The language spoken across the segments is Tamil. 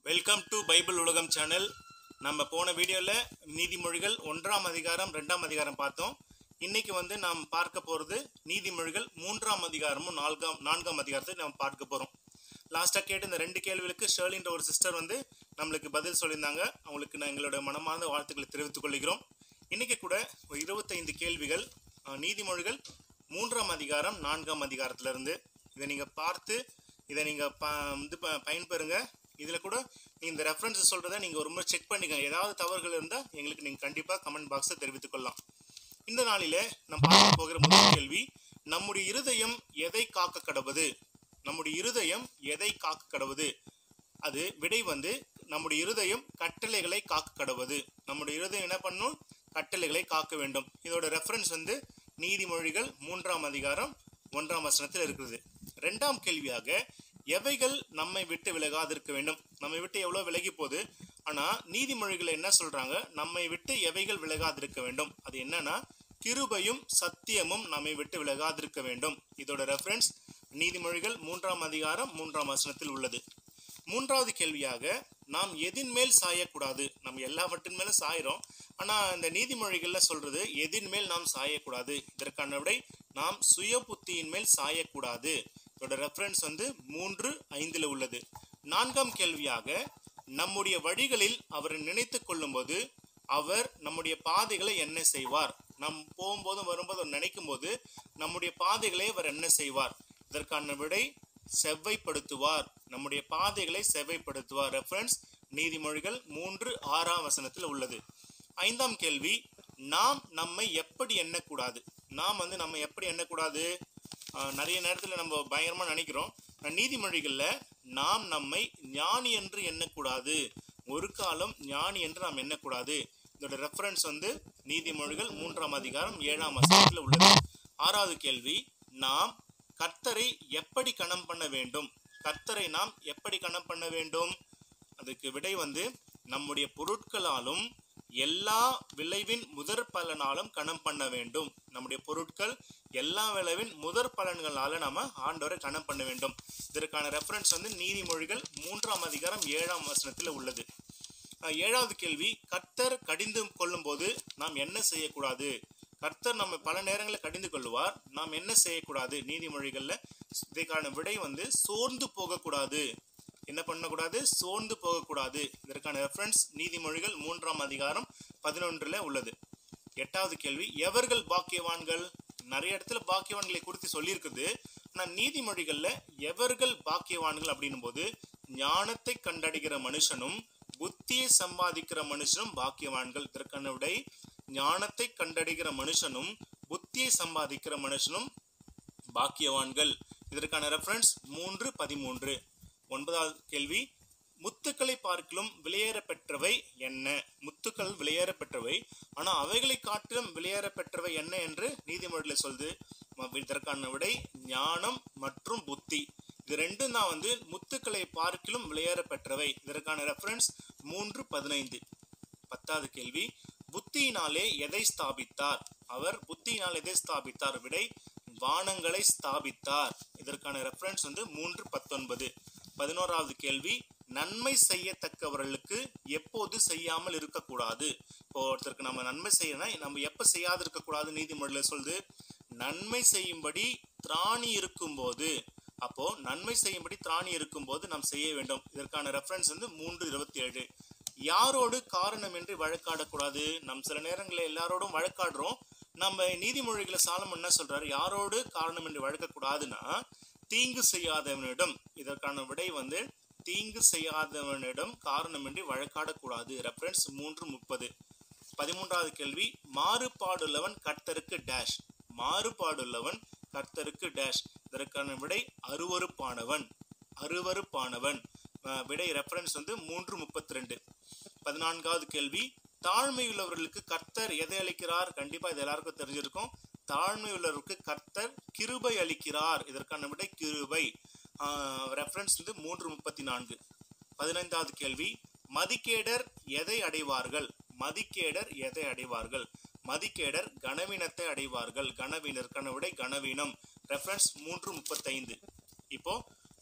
வெல்கம் டு பைபிள் உலகம் சேனல் நம்ம போன வீடியோவில் நீதிமொழிகள் ஒன்றாம் அதிகாரம் ரெண்டாம் அதிகாரம் பார்த்தோம் இன்னைக்கு வந்து நாம் பார்க்க போகிறது நீதிமொழிகள் மூன்றாம் அதிகாரமும் நான்காம் நான்காம் அதிகாரத்தை நம்ம பார்க்க போகிறோம் லாஸ்ட்டாக கேட்ட இந்த ரெண்டு கேள்விகளுக்கு ஷேர்லின்ற ஒரு சிஸ்டர் வந்து நம்மளுக்கு பதில் சொல்லியிருந்தாங்க அவங்களுக்கு நான் எங்களோட மனமார்ந்த வாழ்த்துக்களை தெரிவித்துக் கொள்கிறோம் இன்னைக்கு கூட ஒரு இருபத்தைந்து கேள்விகள் அஹ், நீதிமொழிகள் மூன்றாம் அதிகாரம் நான்காம் அதிகாரத்திலிருந்து இதை நீங்கள் பார்த்து இதை நீங்கள் ப இது ப பயன்பெறுங்க இதில் கூட நீ இந்த ரெஃபரன்ஸ் சொல்கிறத நீங்கள் ஒரு முறை செக் பண்ணிக்கங்க ஏதாவது தவறுகள் இருந்தால் எங்களுக்கு நீங்கள் கண்டிப்பாக கமெண்ட் பாக்ஸில் தெரிவித்துக் கொள்ளலாம் இந்த நாளிலே நம்ம பார்க்க போகிற முதல் கேள்வி நம்முடைய இருதயம் எதை காக்க கடவுது நம்முடைய இருதயம் எதை காக்க கடவுது அது விடை வந்து நம்முடைய இருதயம் கட்டளைகளை காக்க கடவுது நம்முடைய இருதயம் என்ன பண்ணும் கட்டளைகளை காக்க வேண்டும் இதோட ரெஃபரன்ஸ் வந்து நீதிமொழிகள் மூன்றாம் அதிகாரம் ஒன்றாம் வசனத்தில் இருக்குது ரெண்டாம் கேள்வியாக எவைகள் நம்மை விட்டு விலகாதிருக்க வேண்டும் நம்மை விட்டு எவ்வளோ விலகி போகுது ஆனால் நீதிமொழிகள் என்ன சொல்றாங்க நம்மை விட்டு எவைகள் விலகாதிருக்க வேண்டும் அது என்னன்னா கிருபையும் சத்தியமும் நம்மை விட்டு விலகாதிருக்க வேண்டும் இதோட ரெஃபரன்ஸ் நீதிமொழிகள் மூன்றாம் அதிகாரம் மூன்றாம் வசனத்தில் உள்ளது மூன்றாவது கேள்வியாக நாம் எதின் மேல் சாயக்கூடாது நம்ம எல்லாவற்றின் மேலும் சாயிறோம் ஆனா இந்த நீதிமொழிகள்ல சொல்றது எதின் மேல் நாம் சாயக்கூடாது இதற்கான விடை நாம் சுய புத்தியின் மேல் சாயக்கூடாது இதோட ரெஃபரன்ஸ் வந்து மூன்று ஐந்துல உள்ளது நான்காம் கேள்வியாக நம்முடைய வழிகளில் அவரை நினைத்து கொள்ளும்போது அவர் நம்முடைய பாதைகளை என்ன செய்வார் நம் போகும்போதும் வரும்போதும் நினைக்கும் போது நம்முடைய பாதைகளை அவர் என்ன செய்வார் இதற்கான விடை செவ்வைப்படுத்துவார் நம்முடைய பாதைகளை செவ்வைப்படுத்துவார் ரெஃபரன்ஸ் நீதிமொழிகள் மூன்று ஆறாம் வசனத்தில் உள்ளது ஐந்தாம் கேள்வி நாம் நம்மை எப்படி எண்ணக்கூடாது நாம் வந்து நம்ம எப்படி எண்ணக்கூடாது ஆஹ், நிறைய நேரத்தில் நம்ம பயங்கரமாக நினைக்கிறோம் ஆஹ், நீதிமொழிகள்ல நாம் நம்மை ஞானி என்று எண்ணக்கூடாது ஒரு காலம் ஞானி என்று நாம் எண்ணக்கூடாது இதோட ரெஃபரன்ஸ் வந்து நீதிமொழிகள் மூன்றாம் அதிகாரம் ஏழாம் வசனத்தில் உள்ளது ஆறாவது கேள்வி நாம் கர்த்தரை எப்படி கணம் பண்ண வேண்டும் கர்த்தரை நாம் எப்படி கணம் பண்ண வேண்டும் அதுக்கு விடை வந்து நம்முடைய பொருட்களாலும் எல்லா விளைவின் முதற் பலனாலும் கணம் பண்ண வேண்டும் நம்முடைய பொருட்கள் எல்லா விளைவின் முதற் பலன்களால நாம ஆண்டவரை கணம் பண்ண வேண்டும் இதற்கான ரெஃபரன்ஸ் வந்து நீதிமொழிகள் மூன்றாம் அதிகாரம் ஏழாம் வசனத்தில் உள்ளது அஹ் ஏழாவது கேள்வி கர்த்தர் கடிந்து கொள்ளும்போது நாம் என்ன செய்யக்கூடாது கர்த்தர் நம்ம பல நேரங்களில் கடிந்து கொள்வார் நாம் என்ன செய்யக்கூடாது நீதிமொழிகள்ல இதற்கான விடை வந்து சோர்ந்து போகக்கூடாது என்ன பண்ணக்கூடாது சோர்ந்து போகக்கூடாது இதற்கான ரெஃபரன்ஸ் நீதிமொழிகள் மூன்றாம் அதிகாரம் பதினொன்றுல உள்ளது எட்டாவது கேள்வி எவர்கள் பாக்கியவான்கள் நிறைய இடத்துல பாக்கியவான்களை குறித்து சொல்லியிருக்குது ஆனால் நீதிமொழிகள்ல எவர்கள் பாக்கியவான்கள் அப்படின்னும் போது ஞானத்தை கண்டடைகிற மனுஷனும் புத்தியை சம்பாதிக்கிற மனுஷனும் பாக்கியவான்கள் இதற்கான விடை ஞானத்தை கண்டடைகிற மனுஷனும் புத்தியை சம்பாதிக்கிற மனுஷனும் பாக்கியவான்கள் இதற்கான ரெஃபரன்ஸ் மூன்று பதிமூன்று ஒன்பதாவது கேள்வி முத்துக்களை பார்க்கிலும் விலையேற பெற்றவை என்ன முத்துக்கள் விலையேற பெற்றவை ஆனா அவைகளை காட்டிலும் விலையேற பெற்றவை என்ன என்று நீதிமொழியில் சொல்லுது ம- இதற்கான விடை ஞானம் மற்றும் புத்தி இது ரெண்டும் தான் வந்து முத்துக்களை பார்க்கிலும் விலையேற பெற்றவை இதற்கான ரெஃபரன்ஸ் மூன்று பதினைந்து பத்தாவது கேள்வி புத்தியினாலே எதை ஸ்தாபித்தார் அவர் புத்தியினால் எதை ஸ்தாபித்தார் விடை வானங்களை ஸ்தாபித்தார் இதற்கான ரெஃபரன்ஸ் வந்து மூன்று பத்தொன்பது பதினோராவது கேள்வி நன்மை செய்யத்தக்கவர்களுக்கு எப்போது செய்யாமல் இருக்கக்கூடாது இப்போ ஒருத்தருக்கு நம்ம நன்மை செய்யணும் நம்ம எப்ப செய்யாது இருக்கக்கூடாது நீதிமொழியில சொல்லுது நன்மை செய்யும்படி திராணி இருக்கும்போது அப்போ நன்மை செய்யும்படி திராணி இருக்கும்போது நாம் செய்ய வேண்டும் இதற்கான ரெஃபரன்ஸ் வந்து மூன்று இருபத்தி ஏழு யாரோடு காரணமின்றி வழக்காடக்கூடாது நம் சில நேரங்களில் எல்லாரோடும் வழக்காடுறோம் நம்ம நீதிமொழிகளை சாலம் என்ன சொல்றாரு யாரோடு காரணமின்றி வழக்கக்கூடாதுன்னா தீங்கு செய்யாதவனிடம் இதற்கான விடை வந்து தீங்கு செய்யாதவனிடம் காரணமின்றி வழக்காடக்கூடாது ரெஃபரன்ஸ் மூன்று முப்பது பதிமூன்றாவது கேள்வி மாறுபாடுள்ளவன் கர்த்தருக்கு டேஷ் மாறுபாடுள்ளவன் கர்த்தருக்கு டேஷ் இதற்கான விடை அருவருப்பானவன் அருவருப்பானவன் அஹ் விடை ரெஃபரன்ஸ் வந்து மூன்று முப்பத்தி ரெண்டு பதினான்காவது கேள்வி தாழ்மையுள்ளவர்களுக்கு கர்த்தர் எதை அளிக்கிறார் கண்டிப்பா இது எல்லாருக்கும் தெரிஞ்சிருக்கும் தாழ்மையுள்ளவருக்கு கர்த்தர் கிருபை அளிக்கிறார் இதற்கான விடை கிருபை ரெஃபரன்ஸ் வந்து மூன்று முப்பத்தி நான்கு பதினைந்தாவது கேள்வி மதிக்கேடர் எதை அடைவார்கள் மதிக்கேடர் எதை அடைவார்கள் மதிக்கேடர் கனவீனத்தை அடைவார்கள் கனவீனருக்கான விடை கனவீனம் ரெஃபரன்ஸ் மூன்று முப்பத்தைந்து இப்போ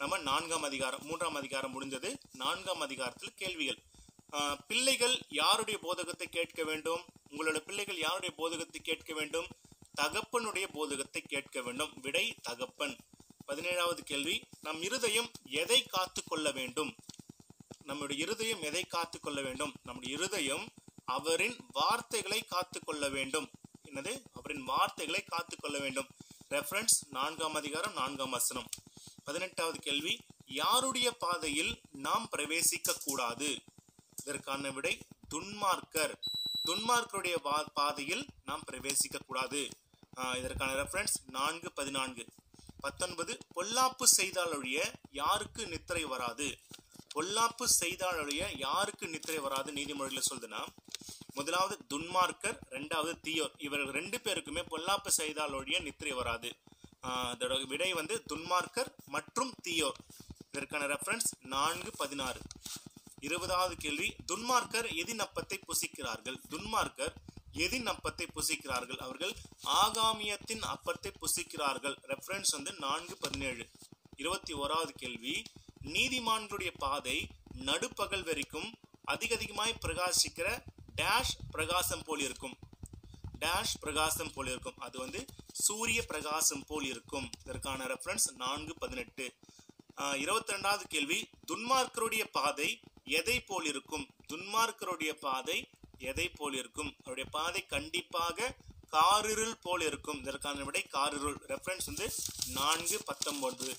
நம்ம நான்காம் அதிகாரம் மூன்றாம் அதிகாரம் முடிந்தது நான்காம் அதிகாரத்தில் கேள்விகள் ஆஹ், பிள்ளைகள் யாருடைய போதகத்தை கேட்க வேண்டும் உங்களோட பிள்ளைகள் யாருடைய போதகத்தை கேட்க வேண்டும் தகப்பனுடைய போதகத்தை கேட்க வேண்டும் விடை தகப்பன் பதினேழாவது கேள்வி நம் இருதயம் எதை காத்து கொள்ள வேண்டும் நம்முடைய இருதயம் எதை காத்து கொள்ள வேண்டும் நம்முடைய இருதயம் அவரின் வார்த்தைகளை காத்து கொள்ள வேண்டும் என்னது அவரின் வார்த்தைகளை காத்து கொள்ள வேண்டும் ரெஃபரன்ஸ் நான்காம் அதிகாரம் நான்காம் வசனம் பதினெட்டாவது கேள்வி யாருடைய பாதையில் நாம் பிரவேசிக்க கூடாது இதற்கான விடை துன்மார்க்கர் துன்மார்க்கருடைய வா- பாதையில் நாம் பிரவேசிக்க கூடாது ஆஹ் இதற்கான ரெஃபரன்ஸ் நான்கு பதினான்கு பத்தொன்பது பொல்லாப்பு செய்தால் ஒழிய யாருக்கு நித்திரை வராது பொல்லாப்பு செய்தால் ஒழிய யாருக்கு நித்திரை வராது நீதிமொழியில் சொல்லுதுன்னா முதலாவது துன்மார்க்கர் ரெண்டாவது தீயோர் இவர்கள் ரெண்டு பேருக்குமே பொல்லாப்பு செய்தால் ஒழிய நித்திரை வராது ஆஹ் இதோட விடை வந்து துன்மார்க்கர் மற்றும் தீயோர் இதற்கான ரெஃபரன்ஸ் நான்கு பதினாறு இருபதாவது கேள்வி துன்மார்க்கர் எதின் அப்பத்தை புசிக்கிறார்கள் துன்மார்க்கர் எதின் அப்பத்தை புசிக்கிறார்கள் அவர்கள் ஆகாமியத்தின் அப்பத்தை புசிக்கிறார்கள் ரெஃபரன்ஸ் வந்து நான்கு பதினேழு இருபத்தி ஓராவது கேள்வி நீதிமான்களுடைய பாதை நடுப்பகல் வரைக்கும் அதிக அதிகமாய் பிரகாசிக்கிற டேஷ் பிரகாசம் போல் இருக்கும் டேஷ் பிரகாசம் போல் இருக்கும் அது வந்து சூரிய பிரகாசம் போல் இருக்கும் இதற்கான ரெஃபரன்ஸ் நான்கு பதினெட்டு இருபத்தி ரெண்டாவது கேள்வி துன்மார்க்கருடைய பாதை எதை போல் இருக்கும் துன்மார்க்கருடைய பாதை எதை போல் இருக்கும் அவருடைய பாதை கண்டிப்பாக காரிருள் போல் இருக்கும் இதற்கான விடை காரிருள் ரெஃபரன்ஸ் வந்து நான்கு பத்தொன்பது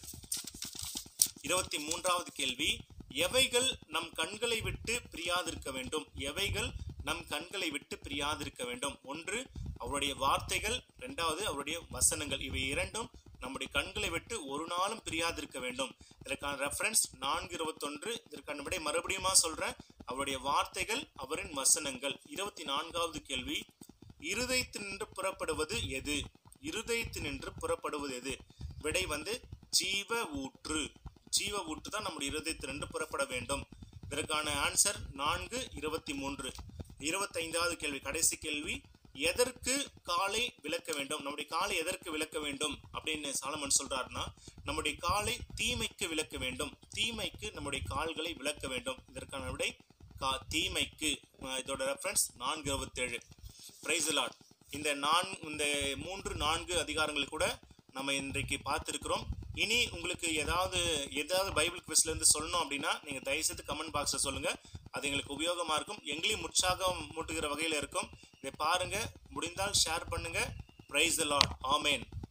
இருபத்தி மூன்றாவது கேள்வி எவைகள் நம் கண்களை விட்டு பிரியாதிருக்க வேண்டும் எவைகள் நம் கண்களை விட்டு பிரியாதிருக்க வேண்டும் ஒன்று அவருடைய வார்த்தைகள் இரண்டாவது அவருடைய வசனங்கள் இவை இரண்டும் நம்முடைய கண்களை விட்டு ஒரு நாளும் பிரியாதிருக்க வேண்டும் இதற்கான ரெஃபரன்ஸ் நான்கு இருபத்தொன்று இதற்கான விடை மறுபடியுமா சொல்றேன் அவருடைய வார்த்தைகள் அவரின் வசனங்கள் இருபத்தி நான்காவது கேள்வி இருதயத்தினின்று புறப்படுவது எது இருதயத்தினின்று புறப்படுவது எது விடை வந்து ஜீவ ஊற்று ஜீவ ஊற்று தான் நம்முடைய இருதயத்தினின்று புறப்பட வேண்டும் இதற்கான ஆன்சர் நான்கு இருபத்தி மூன்று இருபத்தைந்தாவது கேள்வி கடைசி கேள்வி எதற்கு காலை விளக்க வேண்டும் நம்முடைய காலை எதற்கு விளக்க வேண்டும் அப்படின்னு சாலமன் சொல்றாருன்னா நம்முடைய காலை தீமைக்கு விளக்க வேண்டும் தீமைக்கு நம்முடைய கால்களை விளக்க வேண்டும் இதற்கான விடை கா தீமைக்கு அஹ் இதோட ரெஃபரன்ஸ் நான்கு இருபத்தேழு பிரைஸ் லாட் இந்த நான் இந்த மூன்று நான்கு அதிகாரங்களை கூட நம்ம இன்றைக்கு பார்த்துருக்கிறோம் இனி உங்களுக்கு ஏதாவது ஏதாவது பைபிள் குவிஸ்ல இருந்து சொல்லணும் அப்படின்னா நீங்க தயவுசெய்து கமெண்ட் பாக்ஸ்ல சொல்லுங்க அது எங்களுக்கு உபயோகமா இருக்கும் எங்களையும் உற்சாகம் மூட்டுகிற வகையில இருக்கும் இதை பாருங்க முடிந்தால் ஷேர் பண்ணுங்க பிரைஸ் லாட் ஆமேன்